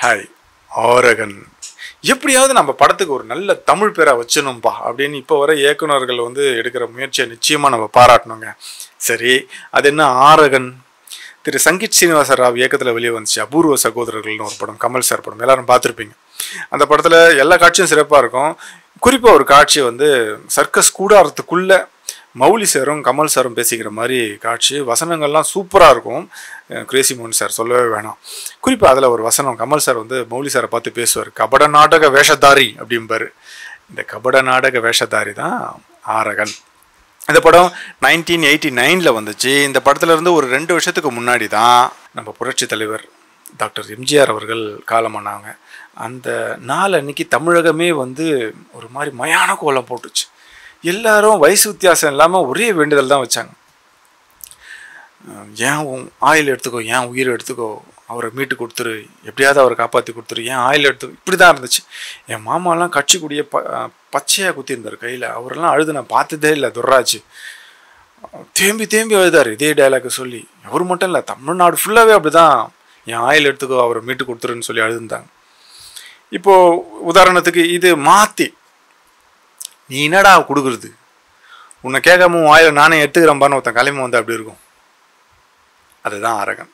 hi Oregon எப்படியாவது நம்ம படத்துக்கு ஒரு நல்ல தமிழ் பேரை வச்சணும்பா அப்படின்னு இப்போ வர இயக்குனர்கள் வந்து எடுக்கிற முயற்சியை நிச்சயமாக நம்ம பாராட்டணுங்க சரி அது என்ன ஆரகன் திரு சங்கீத் சீனிவாச ராவ் இயக்கத்தில் வெளியே வந்துச்சு அபூர்வ சகோதரர்கள்னு ஒரு படம் கமல் சார் படம் எல்லாரும் பார்த்துருப்பீங்க அந்த படத்தில் எல்லா காட்சியும் சிறப்பாக இருக்கும் குறிப்பாக ஒரு காட்சி வந்து சர்க்கஸ் கூடாரத்துக்குள்ளே மௌலி சாரும் கமல் சாரும் பேசிக்கிற மாதிரி காட்சி வசனங்கள்லாம் சூப்பராக இருக்கும் கிரேசி மோகன் சார் சொல்லவே வேணாம் குறிப்பாக அதில் ஒரு வசனம் கமல் சார் வந்து மௌலி சாரை பார்த்து பேசுவார் கபட நாடக வேஷதாரி அப்படிம்பாரு இந்த கபட நாடக வேஷதாரி தான் ஆரகன் இந்த படம் நைன்டீன் எயிட்டி நைனில் வந்துச்சு இந்த படத்துல இருந்து ஒரு ரெண்டு வருஷத்துக்கு முன்னாடி தான் நம்ம புரட்சி தலைவர் டாக்டர் எம்ஜிஆர் அவர்கள் காலமானாங்க அந்த நாள் அன்னைக்கு தமிழகமே வந்து ஒரு மாதிரி மயான கோலம் போட்டுச்சு எல்லாரும் வயசு வித்தியாசம் இல்லாமல் ஒரே வேண்டுதல் தான் வச்சாங்க அஹ் ஏன் உன் ஆயில் எடுத்துக்கோ ஏன் உயிர் எடுத்துக்கோ அவரை மீட்டு கொடுத்துரு எப்படியாவது அவரை காப்பாற்றி கொடுத்துரு ஏன் ஆயில் எடுத்து இப்படி தான் இருந்துச்சு என் மாமாலாம் கட்சி கூடிய ப பச்சையாக குத்திருந்தார் கையில் அவரெல்லாம் அழுது நான் பார்த்ததே இல்லை துர்ராஜ் தேம்பி தேம்பி அழுதார் இதே டைலாக் சொல்லி அவர் மட்டும் இல்லை தமிழ்நாடு ஃபுல்லாகவே அப்படி தான் என் ஆயில் எடுத்துக்கோ அவரை மீட்டு கொடுத்துருன்னு சொல்லி அழுதுந்தாங்க இப்போது உதாரணத்துக்கு இது மாற்றி நீ என்னடா கொடுக்குறது உன்னை கேட்காம உன் ஆயில நானே எடுத்துக்கிறேன்பான்னு ஒருத்தன் கிளம்பி வந்து அப்படி இருக்கும் அதுதான் அரகன்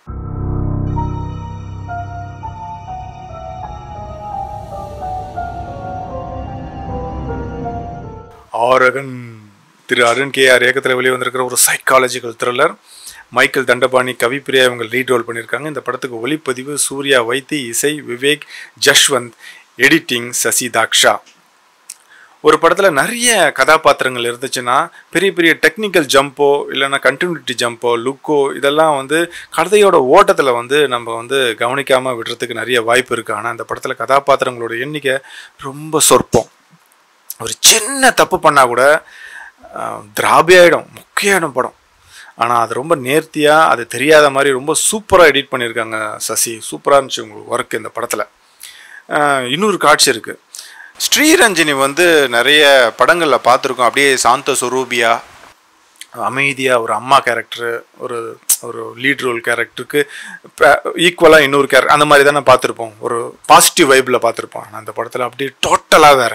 ஆரகன் திரு அருண் கே ஆர் இயக்கத்தில் வெளியே வந்திருக்கிற ஒரு psychological thriller Michael Dhandapani Kavipriya இவங்க லீட் ரோல் பண்ணியிருக்காங்க இந்த படத்துக்கு ஒளிப்பதிவு சூர்யா வைத்தி இசை விவேக் ஜஷ்வந்த் எடிட்டிங் சசி தாக்ஷா ஒரு படத்தில் நிறைய கதாபாத்திரங்கள் இருந்துச்சுன்னா பெரிய பெரிய டெக்னிக்கல் ஜம்போ இல்லைன்னா கண்டினியூட்டி ஜம்போ லுக்கோ இதெல்லாம் வந்து கதையோட ஓட்டத்தில் வந்து நம்ம வந்து கவனிக்காமல் விடுறதுக்கு நிறைய வாய்ப்பு இருக்குது ஆனால் இந்த படத்தில் கதாபாத்திரங்களோட எண்ணிக்கை ரொம்ப சொற்பம் ஒரு சின்ன தப்பு பண்ணால் கூட திராபியாயிடும் முக்கியாயிடும் படம் ஆனால் அது ரொம்ப நேர்த்தியாக அது தெரியாத மாதிரி ரொம்ப சூப்பராக எடிட் பண்ணியிருக்காங்க சசி சூப்பராக இருந்துச்சு உங்களுக்கு ஒர்க் இந்த படத்தில் இன்னொரு காட்சி இருக்குது ஸ்ரீரஞ்சனி வந்து நிறைய படங்களில் பார்த்துருக்கோம் அப்படியே சாந்த சொரூபியா அமைதியாக ஒரு அம்மா கேரக்டரு ஒரு ஒரு லீட் ரோல் கேரக்டருக்கு ஈக்குவலாக இன்னொரு கேரக்டர் அந்த மாதிரி தானே பார்த்துருப்போம் ஒரு பாசிட்டிவ் வைப்பில் பார்த்துருப்போம் ஆனால் அந்த படத்தில் அப்படியே டோட்டலாக வேறு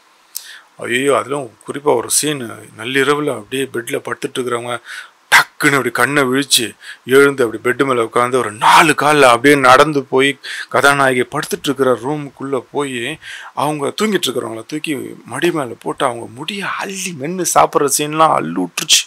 ஐயோ அதிலும் குறிப்பாக ஒரு சீன் நள்ளிரவில் அப்படியே பெட்டில் படுத்துட்டு இருக்கிறவங்க டக்குன்னு அப்படி கண்ணை விழிச்சு எழுந்து அப்படி பெட்டு மேலே உட்காந்து ஒரு நாலு காலில் அப்படியே நடந்து போய் கதாநாயகி படுத்துட்டு இருக்கிற ரூமுக்குள்ளே போய் அவங்க தூங்கிட்டு இருக்கிறவங்கள தூக்கி மடி மேலே போட்டு அவங்க முடிய அள்ளி மென்று சாப்பிட்ற சீன்லாம் அள்ளு விட்டுருச்சு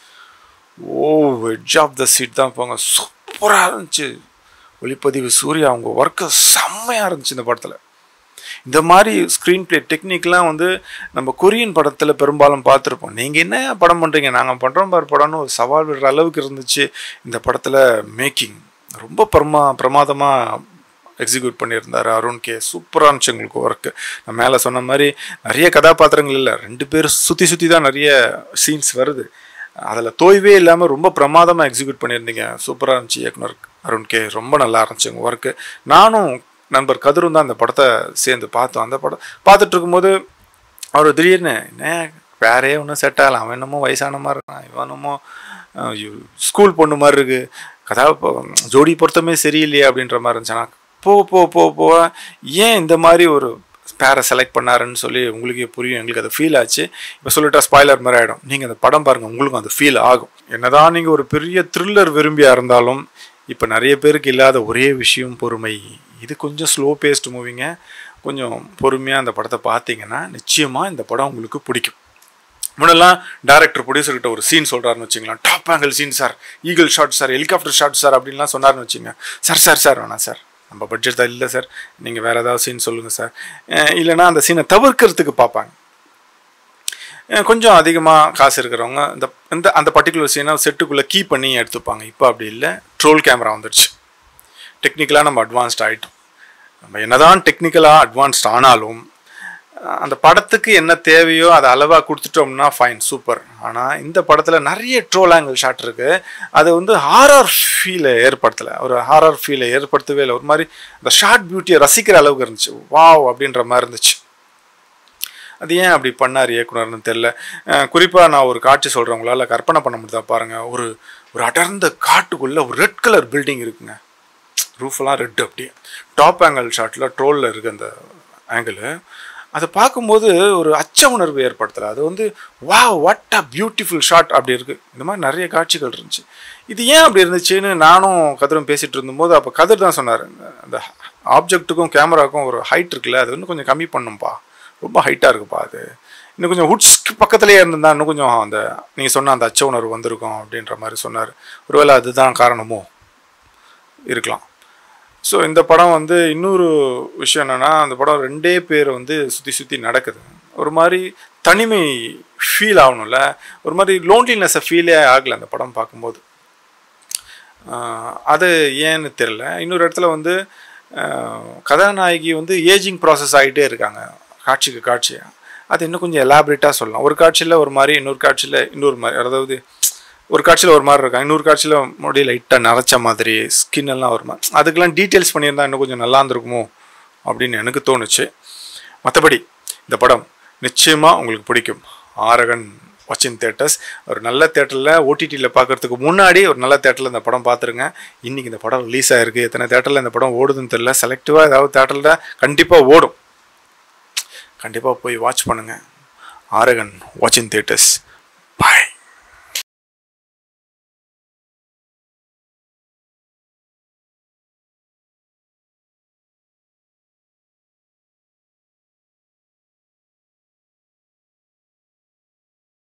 ஓ வெட்ஜ் ஆஃப் த சீட் தான் போங்க சூப்பராக இருந்துச்சு ஒளிப்பதிவு சூர்யா அவங்க ஒர்க்கு செம்மையாக இருந்துச்சு இந்த படத்தில் இந்த மாதிரி ஸ்க்ரீன் பிளே டெக்னிக்லாம் வந்து நம்ம கொரியன் படத்தில் பெரும்பாலும் பார்த்துருப்போம் நீங்கள் என்ன படம் பண்ணுறீங்க நாங்கள் பண்ணுறோம் பாரு படம்னு ஒரு சவால் விடுற அளவுக்கு இருந்துச்சு இந்த படத்தில் மேக்கிங் ரொம்ப பிரமா பிரமாதமாக எக்ஸிக்யூட் பண்ணியிருந்தார் அருண் கே சூப்பராக இருந்துச்சு உங்களுக்கு ஒர்க்கு நான் மேலே சொன்ன மாதிரி நிறைய கதாபாத்திரங்கள் இல்லை ரெண்டு பேர் சுற்றி சுற்றி தான் நிறைய சீன்ஸ் வருது அதில் தோய்வே இல்லாமல் ரொம்ப பிரமாதமாக எக்ஸிக்யூட் பண்ணியிருந்தீங்க சூப்பராக இருந்துச்சு இயக்குனர் அருண் கே ரொம்ப நல்லா இருந்துச்சு உங்கள் ஒர்க்கு நானும் நண்பர் கதிரும் தான் அந்த படத்தை சேர்ந்து பார்த்தோம் அந்த படம் பார்த்துட்டு இருக்கும்போது அவர் திடீர்னு என்ன வேறே ஒன்றும் செட் ஆகலாம் அவன் என்னமோ வயசான மாதிரி இருக்கான் இவன் என்னமோ ஸ்கூல் பொண்ணு மாதிரி இருக்கு கதா ஜோடி பொருத்தமே சரியில்லையே அப்படின்ற மாதிரி இருந்துச்சு போ போ போ போ ஏன் இந்த மாதிரி ஒரு பேரை செலக்ட் பண்ணாருன்னு சொல்லி உங்களுக்கே புரியும் எங்களுக்கு அது ஃபீல் ஆச்சு இப்போ சொல்லிட்டா ஸ்பாய்லர் மாதிரி ஆகிடும் நீங்கள் அந்த படம் பாருங்கள் உங்களுக்கும் அது ஃபீல் ஆகும் என்னதான் நீங்கள் ஒரு பெரிய த்ரில்லர் விரும்பியாக இருந்தாலும் இப்போ நிறைய பேருக்கு இல்லாத ஒரே விஷயம் பொறுமை இது கொஞ்சம் ஸ்லோ பேஸ்ட் மூவிங்க கொஞ்சம் பொறுமையாக அந்த படத்தை பார்த்தீங்கன்னா நிச்சயமாக இந்த படம் உங்களுக்கு பிடிக்கும் முன்னெல்லாம் டேரக்டர் ப்ரொடியூசர்கிட்ட ஒரு சீன் சொல்கிறாருன்னு வச்சுங்களேன் top angle scene sir eagle shot sir helicopter shot sir அப்படின்லாம் சொன்னார்னு வச்சுங்க சார் சார் சார் வேணாம் சார் நம்ம பட்ஜெட் தான் இல்லை சார் நீங்கள் வேறு ஏதாவது சீன் சொல்லுங்கள் சார் இல்லைனா அந்த சீனை தவிர்க்கிறதுக்கு பார்ப்பாங்க கொஞ்சம் அதிகமாக காசு இருக்கிறவங்க இந்த இந்த அந்த பர்டிகுலர் சீனை செட்டுக்குள்ளே கீ பண்ணி எடுத்துப்பாங்க இப்போ அப்படி இல்லை ட்ரோல் கேமரா வந்துடுச்சு டெக்னிக்கலாக நம்ம அட்வான்ஸ்ட் ஆகிட்டோம் நம்ம என்னதான் டெக்னிக்கலாக அட்வான்ஸ்ட் ஆனாலும் அந்த படத்துக்கு என்ன தேவையோ அதை அளவாக கொடுத்துட்டோம்னா ஃபைன் சூப்பர் ஆனால் இந்த படத்தில் நிறைய ட்ரோல் ஆங்கிள் ஷாட் இருக்குது அது வந்து ஹாரர் ஃபீலை ஏற்படுத்தலை ஒரு ஹாரர் ஃபீலை ஏற்படுத்தவே இல்லை ஒரு மாதிரி அந்த ஷார்ட் பியூட்டியை ரசிக்கிற அளவுக்கு இருந்துச்சு வாவ் அப்படின்ற மாதிரி இருந்துச்சு அது ஏன் அப்படி பண்ணார் இயக்குனர்னு தெரில குறிப்பாக நான் ஒரு காட்சி சொல்கிறேன் உங்களால் கற்பனை பண்ண முடியுதா பாருங்கள் ஒரு ஒரு அடர்ந்த காட்டுக்குள்ளே ஒரு ரெட் கலர் பில்டிங் இருக்குங்க ரூஃபெல்லாம் ரெட் அப்படியே டாப் ஆங்கிள் ஷாட்டில் ட்ரோலில் இருக்குது அந்த ஆங்கிள் அதை பார்க்கும்போது ஒரு அச்ச உணர்வு ஏற்படுத்தலை அது வந்து வா வாட் அ பியூட்டிஃபுல் ஷாட் அப்படி இருக்குது இந்த மாதிரி நிறைய காட்சிகள் இருந்துச்சு இது ஏன் அப்படி இருந்துச்சுன்னு நானும் கதிரும் பேசிகிட்டு இருந்தபோது அப்போ கதிர் தான் சொன்னார் அந்த ஆப்ஜெக்ட்டுக்கும் கேமராவுக்கும் ஒரு ஹைட் இருக்குல்ல அது இன்னும் கொஞ்சம் கம்மி பண்ணும்பா ரொம்ப ஹைட்டாக இருக்குப்பா அது இன்னும் கொஞ்சம் ஹுட்ஸ்க்கு பக்கத்துலேயே இருந்திருந்தா இன்னும் கொஞ்சம் அந்த நீங்கள் சொன்ன அந்த அச்ச உணர்வு வந்திருக்கும் அப்படின்ற மாதிரி சொன்னார் ஒருவேளை அதுதான் காரணமோ இருக்கலாம் ஸோ இந்த படம் வந்து இன்னொரு விஷயம் என்னென்னா அந்த படம் ரெண்டே பேர் வந்து சுற்றி சுற்றி நடக்குது ஒரு மாதிரி தனிமை ஃபீல் ஆகணும்ல ஒரு மாதிரி லோன்லினஸை ஃபீலே ஆகலை அந்த படம் பார்க்கும்போது அது ஏன்னு தெரில இன்னொரு இடத்துல வந்து கதாநாயகி வந்து ஏஜிங் ப்ராசஸ் ஆகிட்டே இருக்காங்க காட்சிக்கு காட்சி அது இன்னும் கொஞ்சம் எலாபரேட்டாக சொல்லலாம் ஒரு காட்சியில் ஒரு மாதிரி இன்னொரு காட்சியில் இன்னொரு மாதிரி அதாவது ஒரு காட்சியில் ஒரு மாதிரி இருக்காங்க இன்னொரு காட்சியில் முடி லைட்டாக நரைச்ச மாதிரி ஸ்கின் எல்லாம் ஒரு மாதிரி அதுக்கெல்லாம் டீட்டெயில்ஸ் பண்ணியிருந்தா இன்னும் கொஞ்சம் நல்லா இருந்திருக்குமோ அப்படின்னு எனக்கு தோணுச்சு மற்றபடி இந்த படம் நிச்சயமாக உங்களுக்கு பிடிக்கும் ஆரகன் வாட்சிங் தேட்டர்ஸ் ஒரு நல்ல தேட்டரில் ஓடிடியில் பார்க்குறதுக்கு முன்னாடி ஒரு நல்ல தேட்டரில் இந்த படம் பார்த்துருங்க இன்றைக்கி இந்த படம் ரிலீஸ் ஆகிருக்கு எத்தனை தேட்டரில் இந்த படம் ஓடுதுன்னு தெரில செலக்டிவாக ஏதாவது தேட்டரில் கண்டிப்பாக ஓடும் கண்டிப்பாக போய் வாட்ச் பண்ணுங்கள் ஆரகன் வாட்சிங் தேட்டர்ஸ் பாய்